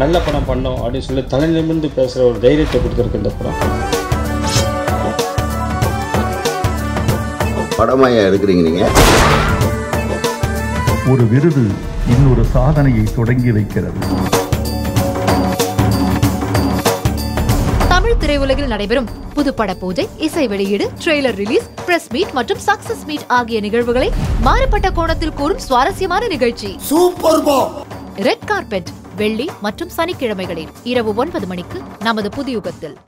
நல்ல படம் பண்ணோம் அப்படின்னு சொல்லி தலை நிமிர்ந்து பேசுகிற ஒரு தைரியத்தை கொடுத்துருக்கு இந்த படம் படமாயா எடுக்கிறீங்க நீங்க ஒரு விருது இன்னொரு சாதனையை தொடங்கி வைக்கிறது தமிழ் திரையுலகில் நடைபெறும் புதுப்பட பூஜை இசை வெளியீடு ட்ரெய்லர் ரிலீஸ் பிரஸ் மீட் மற்றும் சக்சஸ் மீட் ஆகிய நிகழ்வுகளை மாறுபட்ட கோணத்தில் கூறும் சுவாரஸ்யமான நிகழ்ச்சி ரெட் கார்பெட் வெள்ளி மற்றும் சனிக்கிழமைகளில் இரவு ஒன்பது மணிக்கு நமது புதியுகத்தில்